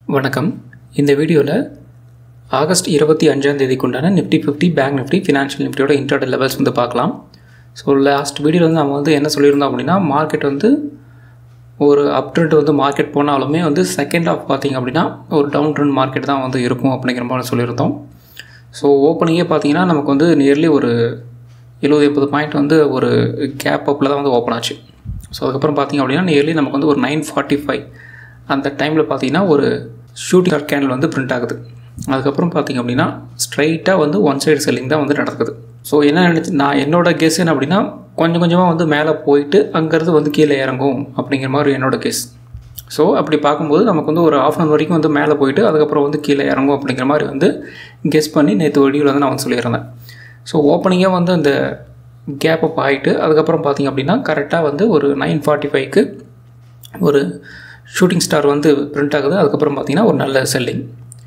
வணக்கம் இந்த வீடியோவில் ஆகஸ்ட் இருபத்தி அஞ்சாம் தேதிக்கு உண்டான Nifty fifty Bank Nifty financial நிஃப்டியோட இன்டர்டல் லெவல்ஸ் வந்து பார்க்கலாம் ஸோ லாஸ்ட் வீடியோவில் வந்து நம்ம வந்து என்ன சொல்லியிருந்தோம் அப்படின்னா மார்க்கெட் வந்து ஒரு அப் ட்ரெண்ட் வந்து மார்க்கெட் போனாலுமே வந்து செகண்ட் ஆஃப் பார்த்திங்க அப்படின்னா ஒரு டவுன் ட்ரெண்ட் மார்க்கெட் தான் வந்து இருக்கும் அப்படிங்கிற மாதிரி சொல்லியிருந்தோம் ஸோ ஓப்பனிங்கே பார்த்தீங்கன்னா நமக்கு வந்து நியர்லி ஒரு எழுபது எண்பது பாயிண்ட் வந்து ஒரு கேப் அப்பில் தான் வந்து ஓப்பன் ஆச்சு ஸோ அதுக்கப்புறம் பார்த்திங்க அப்படின்னா நியர்லி நமக்கு வந்து ஒரு நைன் ஃபார்ட்டி ஃபைவ் அந்த டைமில் பார்த்தீங்கன்னா ஒரு ஷூட்டிங் ஸ்டார் கேண்டில் வந்து பிரிண்ட் ஆகுது அதுக்கப்புறம் பார்த்திங்க அப்படின்னா ஸ்ட்ரைட்டாக வந்து ஒன் சைடு செல்லிங் தான் வந்து நடக்குது ஸோ என்ன நினச்சி நான் என்னோட கெஸ் என்ன அப்படின்னா கொஞ்சம் கொஞ்சமாக வந்து மேலே போயிட்டு அங்கேருந்து வந்து கீழே இறங்கும் அப்படிங்கிற மாதிரி என்னோட கெஸ் ஸோ அப்படி பார்க்கும்போது நமக்கு வந்து ஒரு ஆஃப் அன் வரைக்கும் வந்து மேலே போயிட்டு அதுக்கப்புறம் வந்து கீழே இறங்கும் அப்படிங்கிற மாதிரி வந்து கெஸ் பண்ணி நேற்று வீடியோவில் வந்து நான் வந்து சொல்லியிருந்தேன் ஸோ ஓப்பனிங்காக வந்து அந்த கேப் அப் ஆகிட்டு அதுக்கப்புறம் பார்த்திங்க அப்படின்னா கரெக்டாக வந்து ஒரு நைன் ஃபார்ட்டி ஃபைவ்க்கு ஒரு ஷூட்டிங் ஸ்டார் வந்து பிரிண்ட் ஆகுது அதுக்கப்புறம் பார்த்திங்கன்னா ஒரு நல்ல செல்லிங்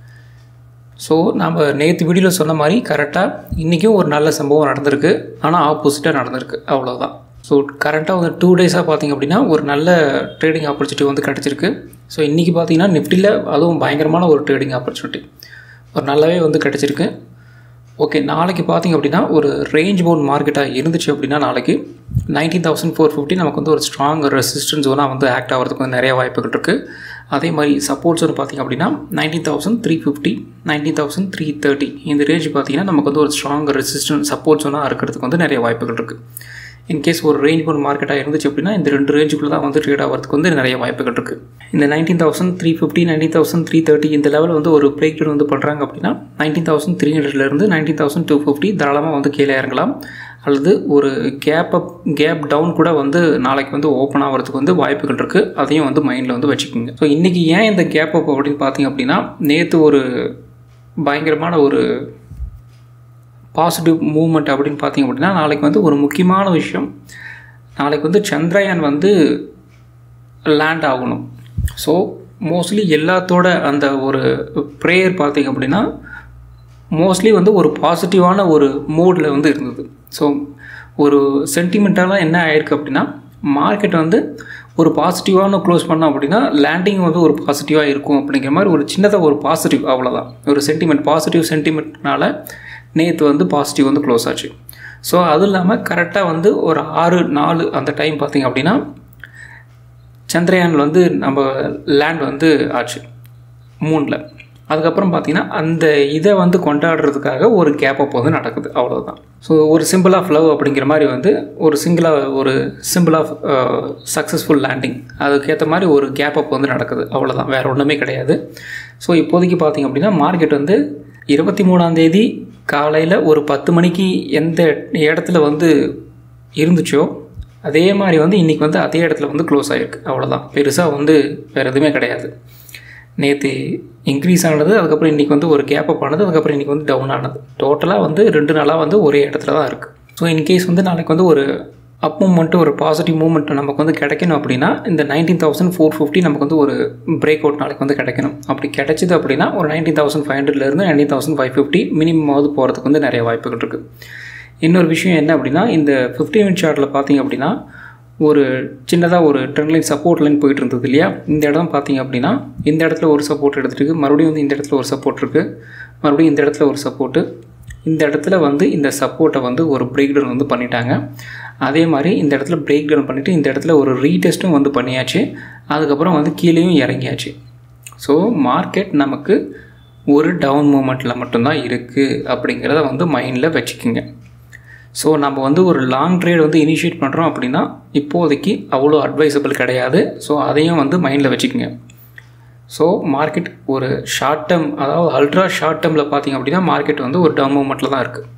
ஸோ நம்ம நேற்று வீடியோவில் சொன்ன மாதிரி கரெக்டாக இன்றைக்கும் ஒரு நல்ல சம்பவம் நடந்திருக்கு ஆனால் ஆப்போசிட்டாக நடந்திருக்கு அவ்வளோதான் ஸோ கரெக்டாக வந்து டூ டேஸாக பார்த்திங்க அப்படின்னா ஒரு நல்ல ட்ரேடிங் ஆப்பர்ச்சுனிட்டி வந்து கிடச்சிருக்கு ஸோ இன்றைக்கி பார்த்திங்கன்னா நிஃப்டியில் அதுவும் பயங்கரமான ஒரு ட்ரேடிங் ஆப்பர்ச்சுனிட்டி ஒரு நல்லாவே வந்து கிடச்சிருக்கு ஓகே நாளைக்கு பார்த்திங்க அப்படின்னா ஒரு ரேஞ்ச் பவுண்ட் மார்க்கெட்டாக இருந்துச்சு அப்படின்னா நாளைக்கு நைன்டீன் தௌசண்ட் ஃபோர் ஃபிஃப்டி நமக்கு வந்து ஒரு ஸ்ட்ராங் ரெசிஸ்டன்ஸ் ஜோனாக வந்து ஆக்ட் ஆகிறதுக்கு வந்து நிறைய வாய்ப்புகள் இருக்குது அதே மாதிரி சப்போர்ட்ஸ் வந்து பார்த்திங்க அப்படின்னா nineteen thousand three fifty nineteen thousand three thirty இந்த ரேஞ்ச் பார்த்திங்கன்னா நமக்கு வந்து ஒரு ஸ்ட்ராங் ரெசிஸ்டன்ஸ் சப்போர்ட் ஜோனாக இருக்கிறதுக்கு வந்து நிறைய வாய்ப்புகள் இருக்குது இன்கேஸ் ஒரு ரேஞ்ச் பவுண்ட் மார்க்கெட்டாக இருந்துச்சு அப்படின்னா இந்த ரெண்டு ரேஞ்சுக்குள்ளே தான் வந்து ட்ரேட் ஆகிறதுக்கு வந்து நிறைய வாய்ப்புகள் இருக்குது இந்த nineteen thousand three fifty nineteen thousand three thirty இந்த லெவல் வந்து ஒரு பிரேக் டவுன் வந்து பண்ணுறாங்க அப்படின்னா நைன்டீன் தௌசண்ட் த்ரீ ஹண்ட்ரட்லேருந்து நைன்டீன் தௌசண்ட் டூ ஃபிஃப்டி தாராளமாக வந்து கீழே இறங்கலாம் அல்லது ஒரு கேப் அப் கேப் டவுன் கூட வந்து நாளைக்கு வந்து ஓப்பன் ஆகிறதுக்கு வந்து வாய்ப்புகள் இருக்குது அதையும் வந்து மைண்டில் வந்து வச்சுக்கோங்க ஸோ இன்றைக்கி ஏன் இந்த கேப் அப் அப்படின்னு பார்த்தீங்க அப்படின்னா நேற்று ஒரு பயங்கரமான ஒரு பாசிட்டிவ் மூமெண்ட் அப்படின்னு பார்த்தீங்க அப்படின்னா நாளைக்கு வந்து ஒரு முக்கியமான விஷயம் நாளைக்கு வந்து சந்திரயான் வந்து லேண்ட் ஆகணும் ஸோ மோஸ்ட்லி எல்லாத்தோட அந்த ஒரு ப்ரேயர் பார்த்திங்க அப்படின்னா மோஸ்ட்லி வந்து ஒரு பாசிட்டிவான ஒரு மூடில் வந்து இருந்தது ஸோ ஒரு சென்டிமெண்ட்டாலாம் என்ன ஆயிருக்கு அப்படின்னா மார்க்கெட் வந்து ஒரு பாசிட்டிவான க்ளோஸ் பண்ணோம் அப்படின்னா லேண்டிங் வந்து ஒரு பாசிட்டிவாக இருக்கும் அப்படிங்கிற மாதிரி ஒரு சின்னதாக ஒரு பாசிட்டிவ் அவ்வளோதான் ஒரு சென்டிமெண்ட் பாசிட்டிவ் சென்டிமெண்ட்னால நேற்று வந்து பாசிட்டிவ் வந்து க்ளோஸ் ஆச்சு ஸோ அதுவும் இல்லாமல் கரெக்டாக வந்து ஒரு ஆறு நாலு அந்த டைம் பார்த்திங்க அப்படின்னா சந்திரயான் வந்து நம்ம லேண்ட் வந்து ஆச்சு மூணில் அதுக்கப்புறம் பார்த்திங்கன்னா அந்த இதை வந்து கொண்டாடுறதுக்காக ஒரு கேப் அப் வந்து நடக்குது அவ்வளோதான் ஸோ ஒரு சிம்பிள் ஆஃப் லவ் அப்படிங்கிற மாதிரி வந்து ஒரு சிங்கிளாக ஒரு சிம்பிள் ஆஃப் சக்ஸஸ்ஃபுல் லேண்டிங் அதுக்கேற்ற மாதிரி ஒரு கேப் அப் வந்து நடக்குது அவ்வளோதான் வேறு ஒன்றுமே கிடையாது ஸோ இப்போதைக்கு பார்த்திங்க அப்படின்னா மார்க்கெட் வந்து இருபத்தி மூணாந்தேதி காலையில் ஒரு பத்து மணிக்கு எந்த இடத்துல வந்து இருந்துச்சோ அதே மாதிரி வந்து இன்றைக்கி வந்து அதே இடத்துல வந்து க்ளோஸ் ஆகிருக்கு அவ்வளோதான் பெருசாக வந்து வேறு எதுவுமே கிடையாது நேற்று இன்க்ரீஸ் ஆனது அதுக்கப்புறம் இன்றைக்கி வந்து ஒரு கேப் அப் ஆனது அதுக்கப்புறம் இன்றைக்கி வந்து டவுன் ஆனது டோட்டலாக வந்து ரெண்டு நாளாக வந்து ஒரே இடத்துல தான் இருக்குது ஸோ இன்கேஸ் வந்து நாளைக்கு வந்து ஒரு அப் மூமெண்ட்டு ஒரு பாசிட்டிவ் மூமெண்ட் நமக்கு வந்து கிடைக்கணும் அப்படின்னா இந்த நைன்டீன் தௌசண்ட் ஃபோர் ஃபிஃப்டி நமக்கு வந்து ஒரு பிரேக் அவுட் நாளைக்கு வந்து கிடைக்கணும் அப்படி கிடைச்சிது அப்படின்னா ஒரு நைன்டீன் தௌசண்ட் ஃபைவ் ஹண்ட்ரட்லேருந்து நைன்டீன் தௌசண்ட் ஃபைவ் ஃபிஃப்டி மினிமமாவது போகிறதுக்கு வந்து நிறைய வாய்ப்புகள் இருக்குது இன்னொரு விஷயம் என்ன அப்படின்னா இந்த ஃபிஃப்டி மினிட் சார்ட்டில் பார்த்தீங்க அப்படின்னா ஒரு சின்னதாக ஒரு ட்ரெண்ட் லைன் சப்போர்ட் லைன் போயிட்டு இருந்தது இல்லையா இந்த இடம் பார்த்தீங்க அப்படின்னா இந்த இடத்துல ஒரு சப்போர்ட் எடுத்துருக்கு மறுபடியும் வந்து இந்த இடத்துல ஒரு சப்போர்ட் இருக்குது மறுபடியும் இந்த இடத்துல ஒரு சப்போர்ட்டு இந்த இடத்துல வந்து இந்த சப்போர்ட்டை வந்து ஒரு பிரேக் டவுன் வந்து பண்ணிட்டாங்க அதே மாதிரி இந்த இடத்துல பிரேக் டவுன் பண்ணிவிட்டு இந்த இடத்துல ஒரு ரீடெஸ்ட்டும் வந்து பண்ணியாச்சு அதுக்கப்புறம் வந்து கீழேயும் இறங்கியாச்சு ஸோ மார்க்கெட் நமக்கு ஒரு டவுன் மூமெண்ட்டில் மட்டும்தான் இருக்குது அப்படிங்கிறத வந்து மைண்டில் வச்சுக்கோங்க ஸோ நம்ம வந்து ஒரு லாங் ட்ரேட் வந்து இனிஷியேட் பண்ணுறோம் அப்படின்னா இப்போதைக்கு அவ்வளோ அட்வைசபிள் கிடையாது ஸோ அதையும் வந்து மைண்டில் வச்சுக்கோங்க ஸோ மார்க்கெட் ஒரு ஷார்ட் டேர்ம் அதாவது அல்ட்ரா ஷார்ட் டேர்மில் பார்த்திங்க அப்படின்னா மார்க்கெட் வந்து ஒரு டவுன் மூமெண்ட்டில் தான் இருக்குது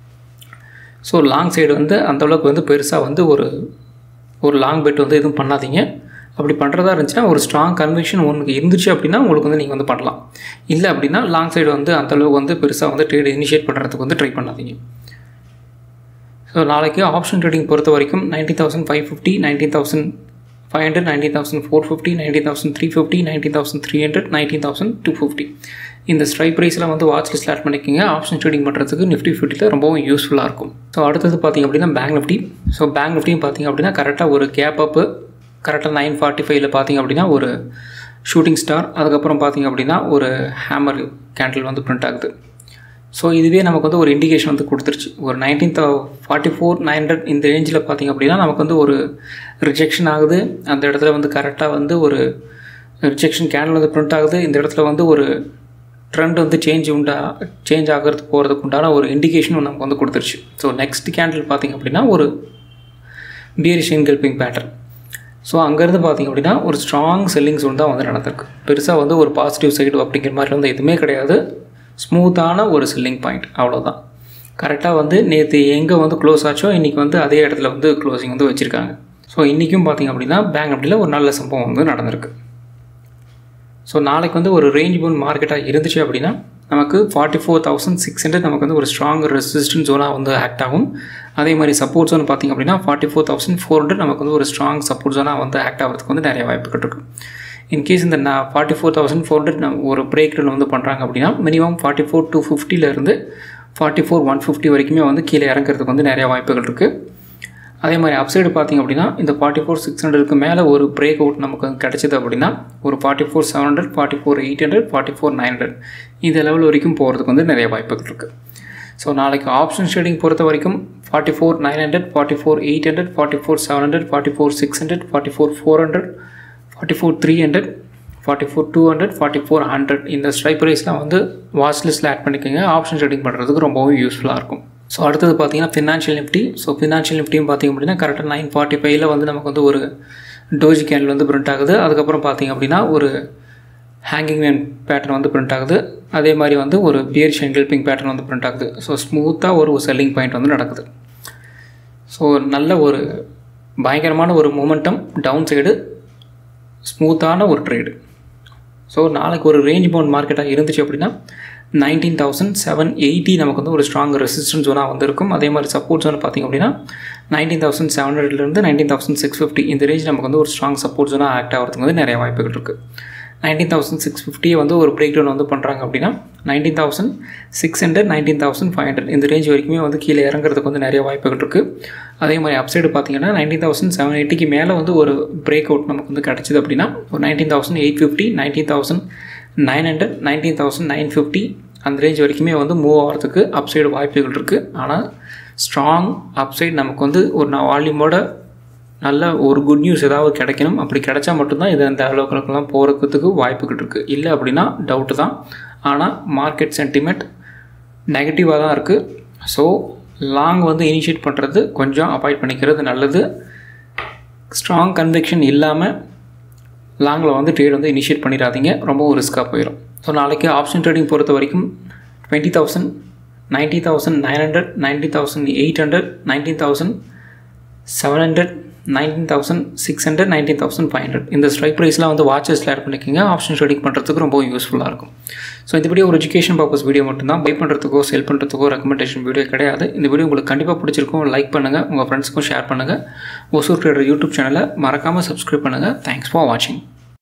ஸோ லாங் சைடு வந்து அந்தளவுக்கு வந்து பெருசாக வந்து ஒரு ஒரு லாங் பெட் வந்து எதுவும் பண்ணாதீங்க அப்படி பண்ணுறதா இருந்துச்சுன்னா ஒரு ஸ்ட்ராங் கன்விக்ஷன் உங்களுக்கு இருந்துச்சு அப்படின்னா உங்களுக்கு வந்து நீங்கள் வந்து பண்ணலாம் இல்லை அப்படின்னா லாங் சைடு வந்து அந்தளவுக்கு வந்து பெருசாக வந்து ட்ரேட் இனிஷியேட் பண்ணுறதுக்கு வந்து ட்ரை பண்ணாதீங்க ஸோ நாளைக்கு ஆப்ஷன் ட்ரேடிங் பொறுத்த வரைக்கும் nineteen thousand five fifty nineteen thousand five hundred nineteen thousand four fifty nineteen thousand three fifty nineteen thousand three hundred nineteen thousand two fifty இந்த ஸ்ட்ரைக் ப்ரைஸ்லாம் வந்து watch list add பண்ணிக்கோங்க option trading பண்ணுறதுக்கு Nifty ஃபிஃப்டியில் ரொம்பவும் யூஸ்ஃபுல்லாக இருக்கும் so அடுத்தது பார்த்திங்க அப்படின்னா பேங்க் நிஃப்டி ஸோ பேங்க் நிஃப்டியும் பார்த்திங்க அப்படின்னா கரெக்டாக ஒரு கேப் அப்பு கரெக்டாக நைன் ஃபார்ட்டி ஃபைவ்ல பார்த்திங்க அப்படின்னா ஒரு ஷூட்டிங் ஸ்டார் அதுக்கப்புறம் பார்த்திங்க அப்படின்னா ஒரு ஹேமர் கேண்டில் வந்து பிரிண்ட் ஆகுது ஸோ இதுவே நமக்கு வந்து ஒரு இண்டிகேஷன் வந்து கொடுத்துருச்சு ஒரு nineteen forty four nine hundred இந்த ரேஞ்சில் பார்த்திங்க அப்படின்னா நமக்கு வந்து ஒரு ரிஜெக்ஷன் ஆகுது அந்த இடத்துல வந்து கரெக்டாக வந்து ஒரு ரிஜெக்ஷன் கேண்டில் வந்து பிரிண்ட் ஆகுது இந்த இடத்துல வந்து ஒரு ட்ரெண்ட் வந்து சேஞ்ச் உண்டா சேஞ்ச் ஆகிறது போகிறதுக்கு உண்டான ஒரு இண்டிகேஷனும் நமக்கு வந்து கொடுத்துருச்சு ஸோ நெக்ஸ்ட் கேண்டில் பார்த்திங்க அப்படின்னா ஒரு பியரிஷ் இன்கல்பிங் பேட்டர்ன் ஸோ அங்கேருந்து பார்த்திங்க அப்படின்னா ஒரு ஸ்ட்ராங் செல்லிங் ஜோன் தான் வந்து நடந்திருக்கு பெருசாக வந்து ஒரு பாசிட்டிவ் சைடு அப்படிங்கிற மாதிரி வந்து எதுவுமே கிடையாது ஸ்மூத்தான ஒரு செல்லிங் பாயிண்ட் அவ்வளோதான் கரெக்டாக வந்து நேற்று எங்கே வந்து க்ளோஸ் ஆச்சோ இன்றைக்கி வந்து அதே இடத்துல வந்து க்ளோசிங் வந்து வச்சுருக்காங்க ஸோ இன்றைக்கும் பார்த்திங்க அப்படின்னா பேங்க் அப்படியில் ஒரு நல்ல சம்பவம் வந்து நடந்திருக்கு ஸோ நாளைக்கு வந்து ஒரு ரேஞ்ச் போன் மார்க்கெட்டாக இருந்துச்சு அப்படின்னா நமக்கு forty four thousand six hundred நமக்கு வந்து ஒரு ஸ்ட்ராங் ரெசிஸ்டன்ட் ஜோனாக வந்து ஆக்ட் ஆகும் அதே மாதிரி சப்போர்ட் ஜோன் பார்த்திங்க அப்படின்னா forty four thousand four hundred நமக்கு வந்து ஒரு ஸ்ட்ராங் சப்போர்ட் ஜோனாக வந்து ஆக்ட் ஆகிறதுக்கு வந்து நிறைய வாய்ப்புகள் இருக்குது இன்கேஸ் இந்த நான் forty four thousand four hundred ஒரு பிரேக் டவுன் வந்து பண்ணுறாங்க அப்படின்னா மினிமம் ஃபார்ட்டி ஃபோர் டூ ஃபிஃப்டிலேருந்து ஃபார்ட்டி ஃபோர் ஒன் ஃபிஃப்டி வரைக்குமே வந்து கீழே இறங்குறதுக்கு வந்து நிறைய வாய்ப்புகள் இருக்குது அதே மாதிரி அப்சைடு பார்த்திங்க அப்படின்னா இந்த ஃபார்ட்டி ஃபோர் சிக்ஸ் ஹண்ட்ரடுக்கு மேலே ஒரு பிரேக் அவுட் நமக்கு கிடச்சிது அப்படின்னா ஒரு forty four seven hundred forty four eight hundred forty four nine hundred இந்த லெவல் வரைக்கும் போகிறதுக்கு வந்து நிறைய வாய்ப்புகள் இருக்குது ஸோ நாளைக்கு ஆப்ஷன் ட்ரேடிங் பொறுத்த வரைக்கும் forty four nine hundred forty four eight hundred forty four seven hundred forty four six hundred forty four four hundred forty four three hundred forty four two hundred forty four hundred இந்த strike ப்ரைஸ்லாம் வந்து watch லிஸ்ட்டில் add பண்ணிக்கோங்க option trading பண்ணுறதுக்கு ரொம்பவும் யூஸ்ஃபுல்லாக இருக்கும் so அடுத்தது பார்த்தீங்கன்னா ஃபினான்ஷியல் நிஃப்டி ஸோ ஃபினான்ஷியல் நிஃப்டியும் பார்த்திங்க அப்படின்னா கரெக்டாக நைன் ஃபார்ட்டி ஃபைவ்ல வந்து நமக்கு வந்து ஒரு டோஜி கேண்டில் வந்து பிரிண்ட் ஆகுது அதுக்கப்புறம் பார்த்திங்க அப்படின்னா ஒரு ஹேங்கிங் மேன் பேட்டர்ன் வந்து பிரிண்ட் ஆகுது அதே மாதிரி வந்து ஒரு பியர் ஷெங்கில்பிங் பேட்டர்ன் வந்து பிரிண்ட் ஆகுது ஸோ ஸ்மூத்தாக ஒரு செல்லிங் பாயிண்ட் வந்து நடக்குது ஸோ நல்ல ஒரு பயங்கரமான ஒரு மூமெண்டம் டவுன் சைடு ஸ்மூத்தான ஒரு ட்ரேடு ஸோ நாளைக்கு ஒரு ரேஞ்ச் பவுண்ட் மார்க்கெட்டாக இருந்துச்சு அப்படின்னா நைன்டீன் தௌசண்ட் செவன் எயிட்டி நமக்கு வந்து ஒரு ஸ்ட்ராங் ரெசிஸ்டன்ஸ் ஜோனாக வந்து இருக்கும் அதே மாதிரி சப்போர்ட் ஜோன் பார்த்திங்க அப்படின்னா நைன்டீன் தௌசண்ட் செவன் ஹண்ட்ரட்லேருந்து நைன்டீன் தௌசண்ட் சிக்ஸ் ஃபிஃப்டி இந்த ரேஞ்ச் நமக்கு வந்து ஒரு ஸ்ட்ராங் சப்போர்ட் ஜோனாக ஆக்ட் ஆகிறதுக்கு வந்து நிறைய வாய்ப்புகள் இருக்குது நைன்டீன் தௌசண்ட் சிக்ஸ் ஃபிஃப்டியை வந்து ஒரு பிரேக் டவுன் வந்து பண்ணுறாங்க அப்படின்னா nineteen thousand six hundred nineteen thousand five hundred இந்த ரேஞ்ச் வரைக்குமே வந்து கீழே இறங்குறதுக்கு வந்து நிறைய வாய்ப்புகள் இருக்குது அதே மாதிரி அப்சைடு பார்த்தீங்கன்னா நைன்டீன் தௌசண்ட் செவன் எயிட்டிக்கு மேலே வந்து ஒரு பிரேக் அவுட் நமக்கு வந்து கிடச்சிது அப்படின்னா ஒரு nineteen thousand eight fifty nineteen thousand nine hundred nineteen thousand nine fifty அந்த ரேஞ்ச் வரைக்குமே வந்து மூவ் ஆகிறதுக்கு அப்சைடு வாய்ப்புகள் இருக்குது ஆனால் ஸ்ட்ராங் அப்சைடு நமக்கு வந்து ஒரு நான் வால்யூமோட நல்ல ஒரு குட் நியூஸ் ஏதாவது கிடைக்கணும் அப்படி கிடைச்சா மட்டும்தான் இது அந்த அளவுகளுக்கெல்லாம் போகிறதுக்கு வாய்ப்புகள் இருக்குது இல்லை அப்படின்னா டவுட்டு தான் ஆனால் மார்க்கெட் சென்டிமெண்ட் நெகட்டிவாக தான் இருக்குது ஸோ லாங் வந்து இனிஷியேட் பண்ணுறது கொஞ்சம் அவாய்ட் பண்ணிக்கிறது நல்லது ஸ்ட்ராங் கன்விக்ஷன் இல்லாமல் லாங்கில் வந்து ட்ரேட் வந்து இனிஷியேட் பண்ணிடாதீங்க ரொம்பவும் ரிஸ்க்காக போயிடும் ஸோ நாளைக்கு ஆப்ஷன் ட்ரேடிங் பொறுத்த வரைக்கும் twenty thousand ninety thousand nine hundred ninety thousand eight hundred nineteen thousand seven hundred nineteen thousand six hundred nineteen thousand five hundred இந்த ஸ்ட்ரைக் ப்ரைஸ்லாம் வந்து வாட்சஸில் ஆட் பண்ணிக்கோங்க ஆப்ஷன் ட்ரேடிங் பண்ணுறதுக்கு ரொம்ப யூஸ்ஃபுல்லாக இருக்கும் ஸோ இந்த வீடியோ ஒரு எஜுகேஷன் பர்பஸ் வீடியோ மட்டும்தான் பை பண்ணுறதுக்கோ செல் பண்ணுறதுக்கோ ரெக்கமெண்டேஷன் வீடியோ கிடையாது இந்த வீடியோ உங்களுக்கு கண்டிப்பாக பிடிச்சிருக்கும் லைக் பண்ணுங்கள் உங்கள் ஃப்ரெண்ட்ஸுக்கும் ஷேர் பண்ணுங்கள் ஒசூர் ட்ரேடர் யூடியூப் சேனலை மறக்காமல் சப்ஸ்கிரைப் பண்ணுங்கள் தேங்க்ஸ் ஃபார் வாட்சிங்